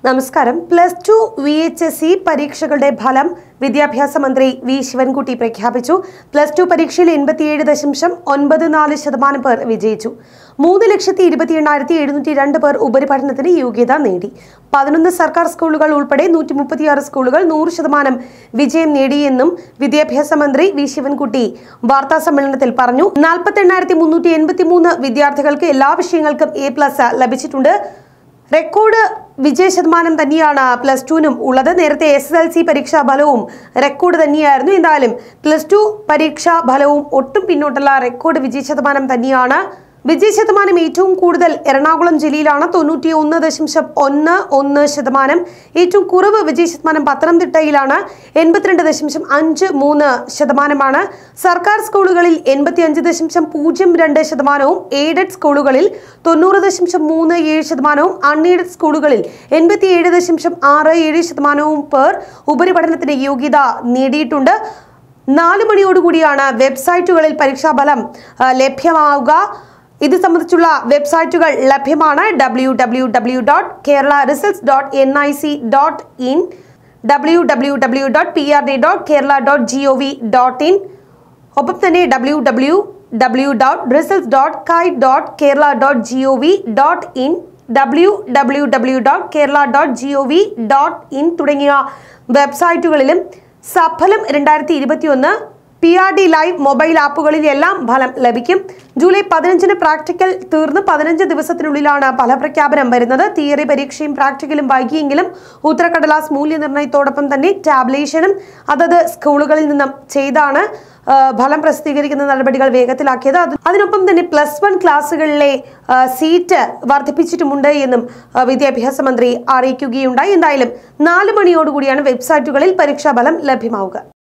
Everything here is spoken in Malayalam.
നമസ്കാരം plus two V H S C പരീക്ഷകളുടെ ഫലം വിദ്യാഭ്യാസ മന്ത്രി വി ശിവൻകുട്ടി പ്രഖ്യാപിച്ചു പ്ലസ് ടു പരീക്ഷയിൽ എൺപത്തിയേഴ് ദശാംശം ഒൻപത് നാല് ശതമാനം പേർ വിജയിച്ചു മൂന്ന് ലക്ഷത്തി ഇരുപത്തി എണ്ണായിരത്തി എഴുന്നൂറ്റി രണ്ട് പേർ ഉപരിപഠനത്തിന് യോഗ്യത നേടി പതിനൊന്ന് സർക്കാർ സ്കൂളുകൾ ഉൾപ്പെടെ നൂറ്റി മുപ്പത്തിയാറ് സ്കൂളുകൾ നൂറ് ശതമാനം വിജയം നേടിയെന്നും വിദ്യാഭ്യാസ മന്ത്രി വി ശിവൻകുട്ടി വാർത്താ സമ്മേളനത്തിൽ പറഞ്ഞു നാൽപ്പത്തി എണ്ണായിരത്തി മുന്നൂറ്റി എൺപത്തി മൂന്ന് വിദ്യാർത്ഥികൾക്ക് എല്ലാ വിഷയങ്ങൾക്കും എ പ്ലസ് ലഭിച്ചിട്ടുണ്ട് റെക്കോർഡ് വിജയ ശതമാനം തന്നെയാണ് പ്ലസ് ടുവിനും ഉള്ളത് നേരത്തെ എസ് എസ് എൽ സി പരീക്ഷാ ഫലവും റെക്കോർഡ് തന്നെയായിരുന്നു എന്തായാലും പ്ലസ് ടു പരീക്ഷാ ഫലവും ഒട്ടും പിന്നോട്ടുള്ള റെക്കോർഡ് വിജയ ശതമാനം തന്നെയാണ് വിജയ ശതമാനം ഏറ്റവും കൂടുതൽ എറണാകുളം ജില്ലയിലാണ് തൊണ്ണൂറ്റി ഒന്ന് ദശാംശം ഒന്ന് ഒന്ന് ശതമാനം ഏറ്റവും കുറവ് വിജയ ശതമാനം പത്തനംതിട്ടയിലാണ് എൺപത്തിരണ്ട് ദശാംശം അഞ്ച് മൂന്ന് ശതമാനമാണ് സർക്കാർ സ്കൂളുകളിൽ എൺപത്തി അഞ്ച് ദശാംശം പൂജ്യം രണ്ട് ശതമാനവും എയ്ഡഡ് സ്കൂളുകളിൽ തൊണ്ണൂറ് ദശാംശം മൂന്ന് ഏഴ് ശതമാനവും അൺഎയ്ഡഡ് സ്കൂളുകളിൽ എൺപത്തി ഏഴ് ദശാംശം ആറ് ഏഴ് ശതമാനവും പേർ ഉപരിപഠനത്തിന് യോഗ്യത നേടിയിട്ടുണ്ട് നാല് മണിയോടുകൂടിയാണ് വെബ്സൈറ്റുകളിൽ പരീക്ഷാഫലം ആ, ലഭ്യമാവുക ഇത് സംബന്ധിച്ചുള്ള വെബ്സൈറ്റുകൾ ലഭ്യമാണ് W W W dot Kerala results dot N I C dot in W W W dot P R D dot Kerala dot G O V dot in ഒപ്പം തന്നെ W W W dot results dot kite dot Kerala dot G O V dot in W W W dot Kerala dot G O V dot in തുടങ്ങിയ വെബ്സൈറ്റുകളിലും സഫലം രണ്ടായിരത്തി ഇരുപത്തിയൊന്ന് P R D live mobile ആപ്പുകളിലെല്ലാം ഫലം ലഭിക്കും ജൂലൈ പതിനഞ്ചിന് പ്രാക്ടിക്കൽ തീർന്ന് പതിനഞ്ച് ദിവസത്തിനുള്ളിലാണ് ഫലപ്രഖ്യാപനം വരുന്നത് തിയറി പരീക്ഷയും പ്രാക്ടിക്കലും വൈകിയെങ്കിലും ഉത്തരക്കടലാസ് മൂല്യനിർണ്ണയത്തോടൊപ്പം തന്നെ ടാബ്ലേഷനും അതത് സ്കൂളുകളിൽ നിന്നും ചെയ്താണ് ആ, ഫലം പ്രസിദ്ധീകരിക്കുന്ന നടപടികൾ വേഗത്തിലാക്കിയത് അത് അതിനൊപ്പം തന്നെ പ്ലസ് വൺ ക്ലാസ്സുകളിലെ ആ, സീറ്റ് വർദ്ധിപ്പിച്ചിട്ടുമുണ്ട് എന്നും ആ, വിദ്യാഭ്യാസ മന്ത്രി അറിയിക്കുകയുണ്ടായി എന്തായാലും നാല് മണിയോടുകൂടിയാണ് വെബ്സൈറ്റുകളിൽ പരീക്ഷാഫലം ലഭ്യമാവുക